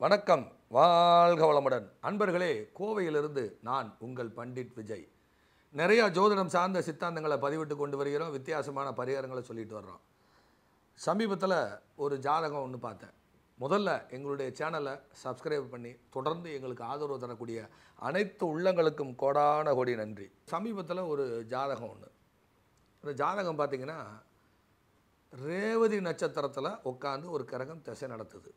வணக்கம் வாழ்க வளமுடன் அன்பர்களே கோவையிலிருந்து நான் உங்கள் பண்டிட் விஜய் நிறையா ஜோதிடம் சார்ந்த சித்தாந்தங்களை பதிவிட்டு கொண்டு வருகிறோம் வித்தியாசமான பரிகாரங்களை சொல்லிட்டு வர்றோம் சமீபத்தில் ஒரு ஜாதகம் ஒன்று பார்த்தேன் முதல்ல எங்களுடைய சேனலை சப்ஸ்கிரைப் பண்ணி தொடர்ந்து எங்களுக்கு ஆதரவு தரக்கூடிய அனைத்து உள்ளங்களுக்கும் கோடான கோடி நன்றி சமீபத்தில் ஒரு ஜாதகம் ஒன்று இந்த ஜாதகம் பார்த்தீங்கன்னா ரேவதி நட்சத்திரத்தில் உட்காந்து ஒரு கிரகம் திசை நடத்துது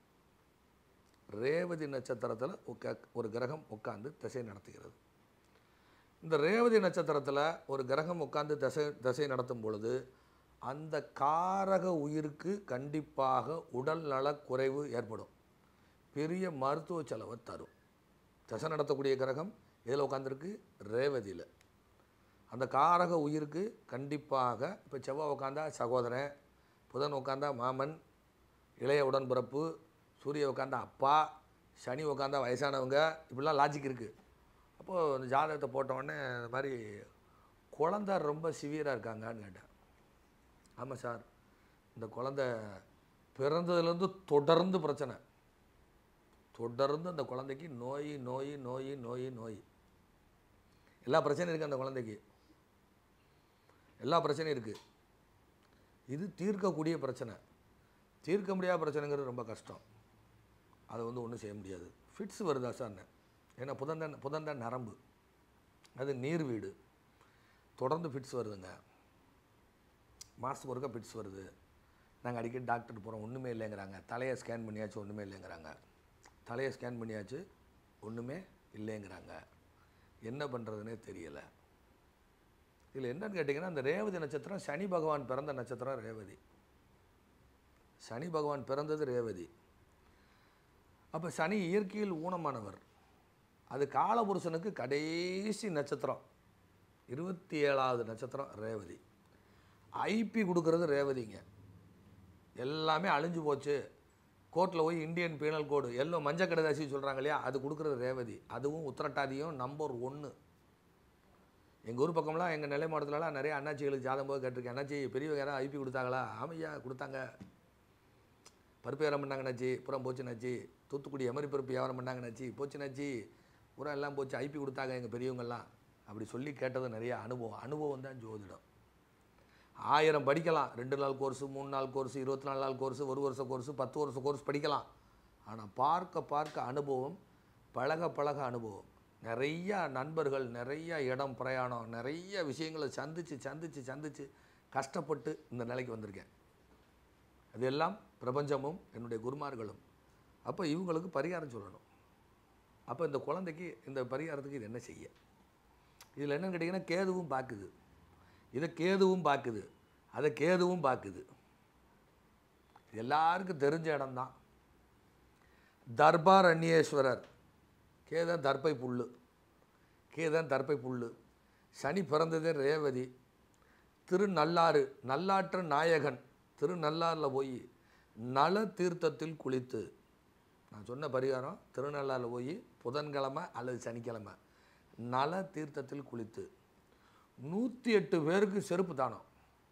ரேவதி நட்சத்திரத்தில் ஒரு கிரகம் உட்காந்து திசை நடத்துகிறது இந்த ரேவதி நட்சத்திரத்தில் ஒரு கிரகம் உட்காந்து திசை திசை நடத்தும் பொழுது அந்த காரக உயிருக்கு கண்டிப்பாக உடல் நலக் குறைவு ஏற்படும் பெரிய மருத்துவ செலவை தரும் திசை நடத்தக்கூடிய கிரகம் இதில் உட்காந்துருக்கு ரேவதியில் அந்த காரக உயிருக்கு கண்டிப்பாக இப்போ செவ்வாய் உட்காந்தா சகோதரன் புதன் உட்காந்தா மாமன் இளைய உடன்பிறப்பு சூரிய உட்காந்தா அப்பா சனி உட்காந்தா வயசானவங்க இப்படிலாம் லாஜிக் இருக்குது அப்போது இந்த ஜாதகத்தை போட்ட உடனே இந்த மாதிரி குழந்த ரொம்ப சிவியராக இருக்காங்கன்னு கேட்டேன் ஆமாம் சார் இந்த குழந்த பிறந்ததுலேருந்து தொடர்ந்து பிரச்சனை தொடர்ந்து அந்த குழந்தைக்கு நோய் நோய் நோய் நோய் நோய் எல்லா பிரச்சனையும் இருக்குது அந்த குழந்தைக்கு எல்லா பிரச்சனையும் இருக்குது இது தீர்க்கக்கூடிய பிரச்சனை தீர்க்க முடியாத பிரச்சனைங்கிறது ரொம்ப கஷ்டம் அதை வந்து ஒன்றும் செய்ய முடியாது ஃபிட்ஸ் வருதா சார் ஏன்னா புதன் தான் புதன் தான் நரம்பு அது நீர் வீடு தொடர்ந்து ஃபிட்ஸ் வருதுங்க மாதத்துக்கு ஒருக்கா ஃபிட்ஸ் வருது நாங்கள் அடிக்கடி டாக்டர் போகிறோம் ஒன்றுமே இல்லைங்கிறாங்க தலையை ஸ்கேன் பண்ணியாச்சு ஒன்றுமே இல்லைங்கிறாங்க தலையை ஸ்கேன் பண்ணியாச்சு ஒன்றுமே இல்லைங்கிறாங்க என்ன பண்ணுறதுனே தெரியலை இதில் என்னன்னு கேட்டிங்கன்னா அந்த ரேவதி நட்சத்திரம் சனி பகவான் பிறந்த நட்சத்திரம் ரேவதி சனி பகவான் பிறந்தது ரேவதி அப்போ சனி இயற்கையில் ஊனமானவர் அது காலபுருஷனுக்கு கடைசி நட்சத்திரம் இருபத்தி ஏழாவது நட்சத்திரம் ரேவதி ஐபி கொடுக்கறது ரேவதிங்க எல்லாமே அழிஞ்சு போச்சு கோர்ட்டில் போய் இந்தியன் பீனல் கோடு எல்லோ மஞ்சள் கடைதாசி சொல்கிறாங்க இல்லையா அது கொடுக்குறது ரேவதி அதுவும் உத்திரட்டாதியும் நம்பர் ஒன்று எங்கள் ஊர் பக்கம்லாம் எங்கள் நெல்லை மாவட்டத்துலலாம் நிறைய அண்ணாச்சிகளுக்கு ஜாதகம் போது கேட்டிருக்கேன் அண்ணாச்சி பெரியவங்க யாராவது ஐபி கொடுத்தாங்களா ஆமையா கொடுத்தாங்க பருப்பு வியாபாரம் பண்ணாங்கண்ணாச்சி புறம் போச்சுனாச்சி தூத்துக்குடி எமரி பருப்பு வியாபாரம் பண்ணாங்கண்ணாச்சி போச்சுனாச்சி புறம் எல்லாம் போச்சு ஐபி கொடுத்தாங்க எங்கள் பெரியவங்கெல்லாம் அப்படி சொல்லி கேட்டது நிறைய அனுபவம் அனுபவம் தான் ஜோதிடம் ஆயிரம் படிக்கலாம் ரெண்டு நாள் கோர்ஸு மூணு நாள் கோர்ஸு இருபத்தி நாலு நாள் கோர்ஸு ஒரு வருஷம் கோர்ஸு பத்து வருஷம் கோர்ஸ் படிக்கலாம் ஆனால் பார்க்க பார்க்க அனுபவம் பழக பழக அனுபவம் நிறைய நண்பர்கள் நிறைய இடம் பிரயாணம் நிறைய விஷயங்களை சந்தித்து சந்தித்து சந்தித்து கஷ்டப்பட்டு இந்த நிலைக்கு வந்திருக்கேன் அதெல்லாம் பிரபஞ்சமும் என்னுடைய குருமார்களும் அப்போ இவங்களுக்கு பரிகாரம் சொல்லணும் அப்போ இந்த குழந்தைக்கு இந்த பரிகாரத்துக்கு இது என்ன செய்ய இதில் என்னன்னு கேட்டிங்கன்னா கேதுவும் பார்க்குது இதை கேதுவும் பார்க்குது அதை கேதுவும் பார்க்குது இது எல்லாருக்கும் தெரிஞ்ச இடம்தான் தர்பார் அந்நியேஸ்வரர் கேதான் தர்பை புல் கேதான் தர்பை புல் சனி பிறந்ததே ரேவதி திருநள்ளாறு நல்லாற்று நாயகன் திருநள்ளாறில் போய் நல தீர்த்தத்தில் குளித்து நான் சொன்ன பரிகாரம் திருநள்ளாறில் போய் புதன்கிழமை அல்லது சனிக்கிழமை நல தீர்த்தத்தில் குளித்து நூற்றி எட்டு பேருக்கு செருப்பு தானம்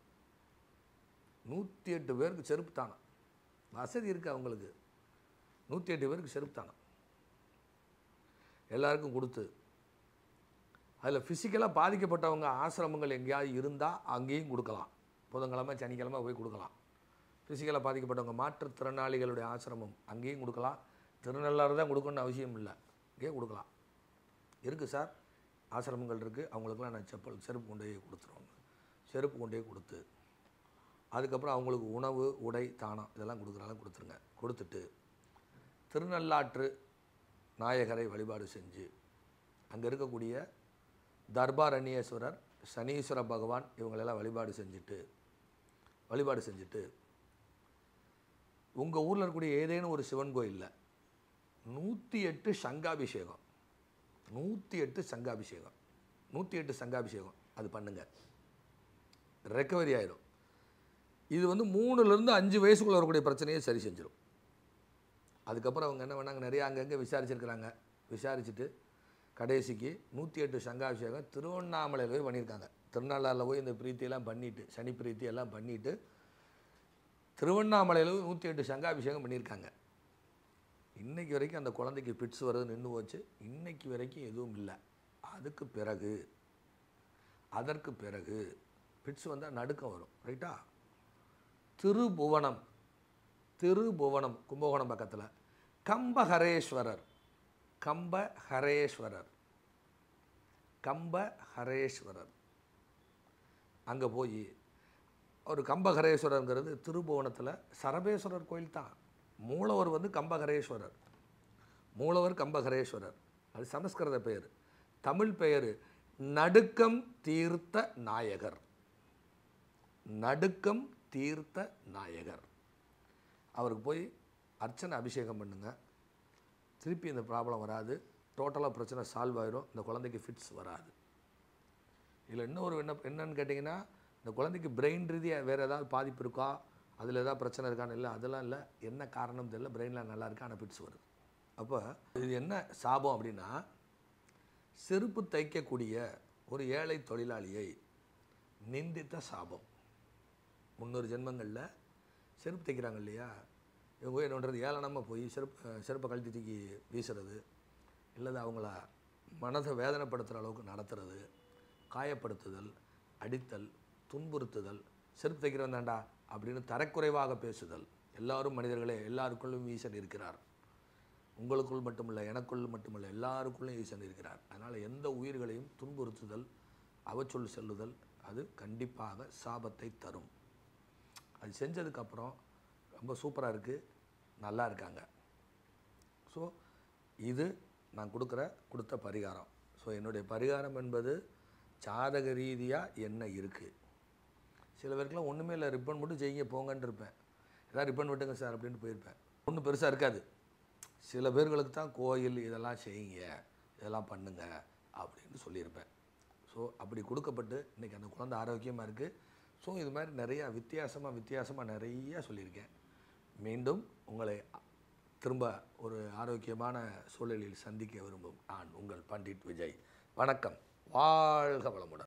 நூற்றி எட்டு பேருக்கு செருப்பு தானம் வசதி இருக்குது அவங்களுக்கு நூற்றி எட்டு பேருக்கு செருப்பு தானம் எல்லாருக்கும் கொடுத்து அதில் ஃபிசிக்கலாக பாதிக்கப்பட்டவங்க ஆசிரமங்கள் எங்கேயாவது இருந்தால் அங்கேயும் கொடுக்கலாம் புதன்கிழமை சனிக்கிழமை போய் கொடுக்கலாம் ஃபிசிக்கலாக பாதிக்கப்பட்டவங்க மாற்றுத்திறனாளிகளுடைய ஆசிரமம் அங்கேயும் கொடுக்கலாம் திருநள்ளாறு தான் கொடுக்கணும்னு அவசியம் இல்லை இங்கேயே கொடுக்கலாம் இருக்குது சார் ஆசிரமங்கள் இருக்குது அவங்களுக்குலாம் நான் செப்பல் செருப்பு கொண்டு போய் கொடுத்துருவோங்க செருப்பு கொண்டு போய் கொடுத்து அதுக்கப்புறம் அவங்களுக்கு உணவு உடை தானம் இதெல்லாம் கொடுக்குறாலும் கொடுத்துருங்க கொடுத்துட்டு திருநள்ளாற்று நாயகரை வழிபாடு செஞ்சு அங்கே இருக்கக்கூடிய தர்பாரண்யேஸ்வரர் சனீஸ்வர பகவான் இவங்களெல்லாம் வழிபாடு செஞ்சுட்டு வழிபாடு செஞ்சுட்டு உங்கள் ஊரில் இருக்கக்கூடிய ஏதேனும் ஒரு சிவன் கோயிலில் நூற்றி எட்டு சங்காபிஷேகம் நூற்றி எட்டு சங்காபிஷேகம் நூற்றி எட்டு சங்காபிஷேகம் அது பண்ணுங்க ரெக்கவரி ஆயிரும் இது வந்து மூணுலேருந்து அஞ்சு வயசுக்குள்ள வரக்கூடிய பிரச்சனையை சரி செஞ்சிடும் அதுக்கப்புறம் அவங்க என்ன பண்ணாங்க நிறையா அங்கங்கே விசாரிச்சிருக்கிறாங்க விசாரிச்சுட்டு கடைசிக்கு நூற்றி எட்டு சங்காபிஷேகம் திருவண்ணாமலையில் போய் பண்ணியிருக்காங்க திருநள்ளாறில் போய் இந்த பிரீத்தியெல்லாம் பண்ணிவிட்டு சனி பிரீத்தி எல்லாம் பண்ணிவிட்டு திருவண்ணாமலையில் நூற்றி எட்டு சங்காபிஷேகம் பண்ணியிருக்காங்க இன்னைக்கு வரைக்கும் அந்த குழந்தைக்கு பிட்ஸ் வருது நின்று போச்சு இன்னைக்கு வரைக்கும் எதுவும் இல்லை அதுக்கு பிறகு அதற்கு பிறகு பிட்ஸ் வந்தால் நடுக்கம் வரும் ரைட்டா திருபுவனம் திருபுவனம் கும்பகோணம் பக்கத்தில் கம்பஹரேஸ்வரர் கம்பஹரேஸ்வரர் கம்பஹரேஸ்வரர் அங்கே போய் ஒரு கம்பஹரேஸ்வரருங்கிறது திருபுவனத்தில் சரபேஸ்வரர் கோயில் தான் மூலவர் வந்து கம்பஹரேஸ்வரர் மூலவர் கம்பஹரேஸ்வரர் அது சமஸ்கிருத பெயர் தமிழ் பெயர் நடுக்கம் தீர்த்த நாயகர் நடுக்கம் தீர்த்த நாயகர் அவருக்கு போய் அர்ச்சனை அபிஷேகம் பண்ணுங்க திருப்பி இந்த ப்ராப்ளம் வராது டோட்டலாக பிரச்சனை சால்வ் ஆயிரும் இந்த குழந்தைக்கு ஃபிட்ஸ் வராது இதில் இன்னொரு என்ன என்னன்னு கேட்டிங்கன்னா இந்த குழந்தைக்கு பிரெயின் ரீதியாக வேறு ஏதாவது பாதிப்பு இருக்கா அதில் ஏதாவது பிரச்சனை இருக்கான்னு இல்லை அதெல்லாம் இல்லை என்ன காரணம் தெரியல பிரெயினில் நல்லா இருக்கு ஆனால் ஃபிட்ஸ் வருது அப்போ இது என்ன சாபம் அப்படின்னா செருப்பு தைக்கக்கூடிய ஒரு ஏழை தொழிலாளியை நிந்தித்த சாபம் முன்னொரு ஜென்மங்களில் செருப்பு தைக்கிறாங்க இல்லையா இவங்க போய் என்ன பண்ணுறது ஏளனமாக போய் செருப்பு செருப்பை கழட்டி தூக்கி வீசுறது இல்லது அவங்கள மனதை வேதனைப்படுத்துகிற அளவுக்கு நடத்துறது காயப்படுத்துதல் அடித்தல் துன்புறுத்துதல் செருப்பு தைக்கிறவன் தாண்டா அப்படின்னு தரக்குறைவாக பேசுதல் எல்லாரும் மனிதர்களே எல்லாருக்குள்ளும் ஈசன் இருக்கிறார் உங்களுக்குள் மட்டுமல்ல எனக்குள் மட்டுமல்ல எல்லாருக்குள்ளும் ஈசன் இருக்கிறார் அதனால் எந்த உயிர்களையும் துன்புறுத்துதல் அவச்சொல் செல்லுதல் அது கண்டிப்பாக சாபத்தை தரும் அது செஞ்சதுக்கப்புறம் ரொம்ப சூப்பராக இருக்குது நல்லா இருக்காங்க ஸோ இது நான் கொடுக்குற கொடுத்த பரிகாரம் ஸோ என்னுடைய பரிகாரம் என்பது ஜாதக ரீதியாக என்ன இருக்குது சில பேருக்குலாம் ஒன்றுமே இல்லை ரிப்பன் மட்டும் செய்யுங்க போங்கன்னு இருப்பேன் ஏதாவது ரிப்பன் விட்டுங்க சார் அப்படின்ட்டு போயிருப்பேன் ஒன்றும் பெருசாக இருக்காது சில பேர்களுக்கு தான் கோயில் இதெல்லாம் செய்யுங்க இதெல்லாம் பண்ணுங்க அப்படின்னு சொல்லியிருப்பேன் ஸோ அப்படி கொடுக்கப்பட்டு இன்றைக்கி அந்த குழந்தை ஆரோக்கியமாக இருக்குது ஸோ இது மாதிரி நிறையா வித்தியாசமாக வித்தியாசமாக நிறைய சொல்லியிருக்கேன் மீண்டும் உங்களை திரும்ப ஒரு ஆரோக்கியமான சூழலில் சந்திக்க விரும்பும் நான் உங்கள் பண்டிட் விஜய் வணக்கம் வாழ்க வளமுடன்